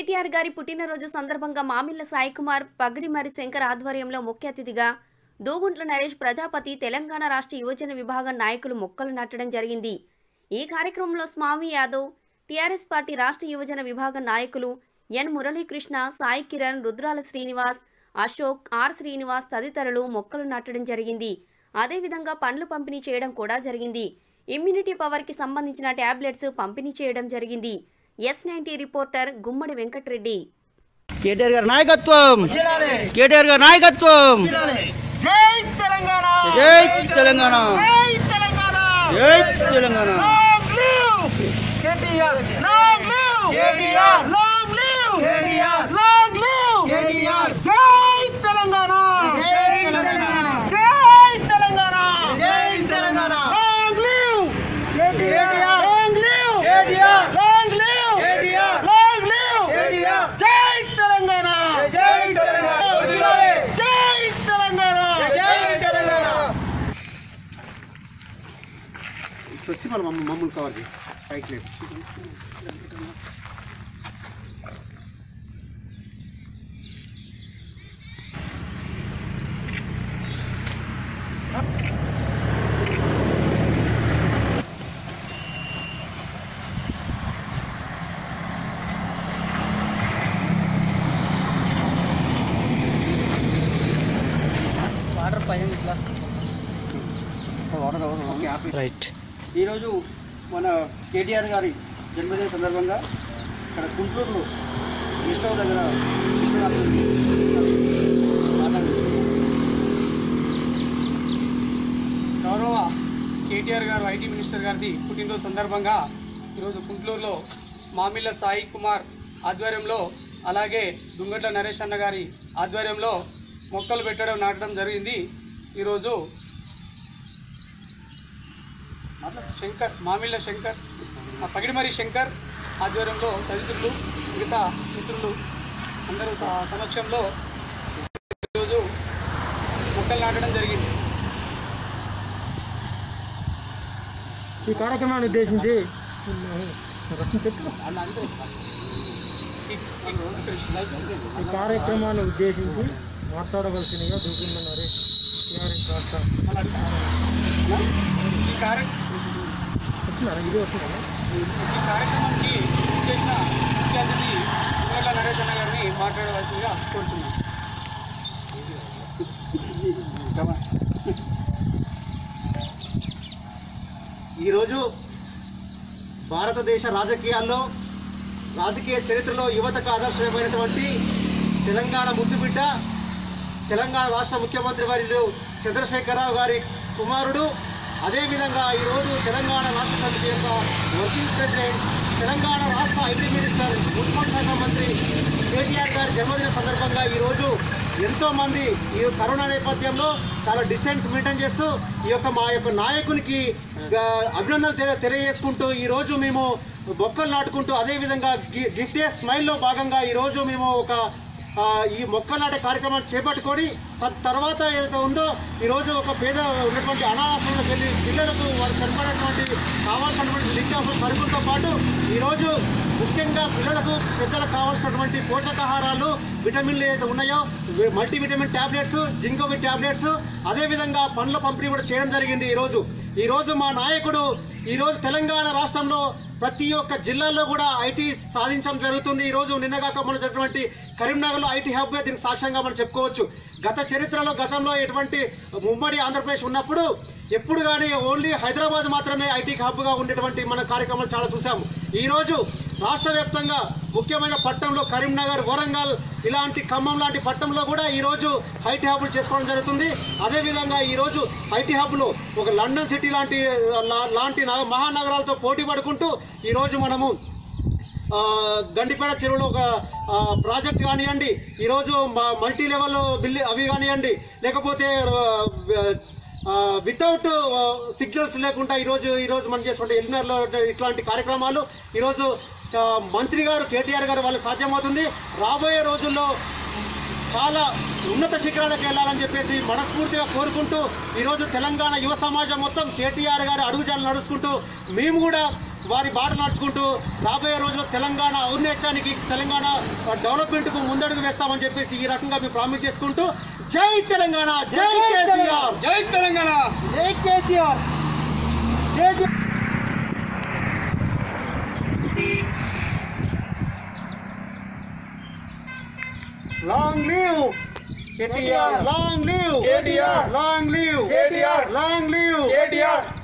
కేటీఆర్ గారి పుట్టినరోజు సందర్భంగా మామిళ్ల సాయి కుమార్ పగడిమరి శంకర్ ఆధ్వర్యంలో ముఖ్య అతిథిగా దూగుంట్ల నరేష్ ప్రజాపతి తెలంగాణ రాష్ట్ర యువజన విభాగం నాయకులు మొక్కలు నాటడం జరిగింది ఈ కార్యక్రమంలో స్వామి యాదవ్ టీఆర్ఎస్ పార్టీ రాష్ట్ర యువజన విభాగం నాయకులు ఎన్ మురళీకృష్ణ సాయి కిరణ్ రుద్రాల శ్రీనివాస్ అశోక్ ఆర్ శ్రీనివాస్ తదితరులు మొక్కలు నాటడం జరిగింది అదేవిధంగా పండ్లు పంపిణీ చేయడం కూడా జరిగింది ఇమ్యూనిటీ పవర్కి సంబంధించిన టాబ్లెట్స్ పంపిణీ చేయడం జరిగింది S ninety reporter Gummadi Venkata Reddy KTR గారి నాయకత్వం కేటీఆర్ గారి నాయకత్వం జై తెలంగాణ జై తెలంగాణ జై తెలంగాణ జై Telangana long live KTR long live KTR long live KTR long live KTR జై తెలంగాణ జై తెలంగాణ జై తెలంగాణ జై Telangana long live KTR long live KTR long live KTR long live KTR జై తెలంగాణ జై తెలంగాణ జై తెలంగాణ జై తెలంగాణ వచ్చి మన మమ్మల్ని కవర్ చేయి పైకి లేదు రైట్ ఈరోజు మన కేటీఆర్ గారి జన్మదిన సందర్భంగా ఇక్కడ గుంటూరులో గెస్ట్ హౌస్ దగ్గర విశ్వనాథుడిని మాట్లాడుతున్నాం. గౌరవ కేటీఆర్ గారు ఐటీ మినిస్టర్ గారిది పుట్టినరోజు సందర్భంగా ఈరోజు గుంటూరులో మామిళ్ళ సాయి కుమార్ ఆధ్వర్యంలో అలాగే దుంగట్ల నరేష్ అన్న గారి ఆధ్వర్యంలో మొక్కలు పెట్టడం నాటడం జరిగింది ఈరోజు శంకర్ మామిళ్ళ శంకర్ ఆ పగిడిమరి శంకర్ ఆధ్వర్యంలో తదితరులు మిగతా మిత్రులు అందరూ స- సమక్షంలో ఈరోజు మొక్కలు నాటడం జరిగింది ఈ కార్యక్రమాన్ని ఉద్దేశించి ఈ కార్యక్రమాన్ని ఉద్దేశించి మాట్లాడవలసిందిగా దూకున్న నరేష్ టీఆర్ఎస్ రాష్ట్ర ఈ కార్య వస్తున్నారా ఇది వస్తుందా ఈ కార్యక్రమానికి చేసిన ముఖ్య అతిథి దుంగట్ల నరేష్ అన్న గారిని మాట్లాడవలసిందిగా కోరుచున్నాం ఈరోజు భారతదేశ రాజకీయాల్లో రాజకీయ చరిత్రలో యువతకు ఆదర్శమైనటువంటి తెలంగాణ ముద్దుబిడ్డ తెలంగాణ రాష్ట్ర ముఖ్యమంత్రి వర్యులు చంద్రశేఖరరావు గారి కుమారుడు అదేవిధంగా ఈరోజు తెలంగాణ రాష్ట్ర సమితి యొక్క వర్కింగ్ ప్రెసిడెంట్ తెలంగాణ రాష్ట్ర ఐటీ మినిస్టర్ మున్సిపల్ శాఖ మంత్రి కేటీఆర్ గారి జన్మదిన సందర్భంగా ఈరోజు ఎంతో మంది ఈ కరోనా నేపథ్యంలో చాలా డిస్టెన్స్ మెయింటైన్ చేస్తూ ఈ యొక్క మా యొక్క నాయకునికి ఆ, అభినందనలు తెల- తెలియజేసుకుంటూ ఈరోజు మేము మొక్కలు నాటుకుంటూ అదేవిధంగా గి- గిఫ్ట్ డే స్మైల్లో భాగంగా ఈరోజు మేము ఒక ఆ, ఈ మొక్కలు నాటే కార్యక్రమాన్ని చేపట్టుకొని తద్ తర్వాత ఏదైతే ఉందో ఈరోజు ఒక పేద ఉన్నటువంటి అనాథాశ్రమంలోకి వెళ్ళి పిల్లలకు వారు సరిపడినటువంటి కావాల్సినటువంటి లింక్ సరుకులతో పాటు ఈరోజు ముఖ్యంగా పిల్లలకు పెద్దలకు కావాల్సినటువంటి పోషకాహారాలు విటమిన్లు ఏదైతే ఉన్నాయో వి- మల్టీవిటమిన్ టాబ్లెట్స్ జింకోవి టాబ్లెట్స్ అదేవిధంగా పండ్ల పంపిణీ కూడా చేయడం జరిగింది ఈరోజు ఈరోజు మా నాయకుడు ఈరోజు తెలంగాణ రాష్ట్రంలో ప్రతి ఒక్క జిల్లాల్లో కూడా ఐటీ సాధించడం జరుగుతుంది ఈ రోజు నిన్నగాక మన జరిగినటువంటి కరీంనగర్లో ఐటీ హబ్ దీనికి సాక్ష్యంగా మనం చెప్పుకోవచ్చు గత చరిత్రలో గతంలో ఎటువంటి ఉమ్మడి ఆంధ్రప్రదేశ్ ఉన్నప్పుడు ఎప్పుడు కానీ ఓన్లీ హైదరాబాద్ మాత్రమే ఐటీ హబ్గా ఉండేటువంటి మన కార్యక్రమాలు చాలా చూసాము ఈ రోజు రాష్ట్ర వ్యాప్తంగా ముఖ్యమైన పట్టణంలో కరీంనగర్ వరంగల్ ఇలాంటి ఖమ్మం లాంటి పట్టణంలో కూడా ఈ రోజు ఐటీ హబ్లు చేసుకోవడం జరుగుతుంది అదేవిధంగా ఈ రోజు ఐటీ హబ్లో ఒక లండన్ సిటీ లాంటి లా- లాంటి నగ- మహానగరాలతో పోటీ పడుకుంటూ ఈ రోజు మనము ఆ, గండిపేట చెరువులో ఒక ఆ, ప్రాజెక్ట్ కానివ్వండి ఈరోజు మ- మల్టీ లెవెల్ బిల్లు అవి కానివ్వండి లేకపోతే ఆ, వితౌట్ సిగ్నల్స్ లేకుండా ఈరోజు ఈరోజు మనం చేసుకుంటే ఎల్మినార్లో ఇట్లాంటి కార్యక్రమాలు ఈరోజు ఆ, మంత్రి గారు కేటీఆర్ గారు వాళ్ళు సాధ్యమవుతుంది రాబోయే రోజుల్లో చాలా ఉన్నత శిఖరాలకు వెళ్ళాలని చెప్పేసి మనస్ఫూర్తిగా కోరుకుంటూ ఈరోజు తెలంగాణ యువ సమాజం మొత్తం కేటీఆర్ గారి అడుగుజాలు నడుచుకుంటూ మేము కూడా వారి బాట నడుచుకుంటూ రాబోయే రోజుల్లో తెలంగాణ ఔన్నత్యానికి తెలంగాణ డెవలప్మెంట్కు ముందడుగు వేస్తామని చెప్పేసి ఈ రకంగా మేము ప్రామిస్ చేసుకుంటూ జై తెలంగాణ జై కేసీఆర్ జై తెలంగాణ జై కేసీఆర్ జై కే- Long live KTR. Long live KTR. Long live KTR. Long live KTR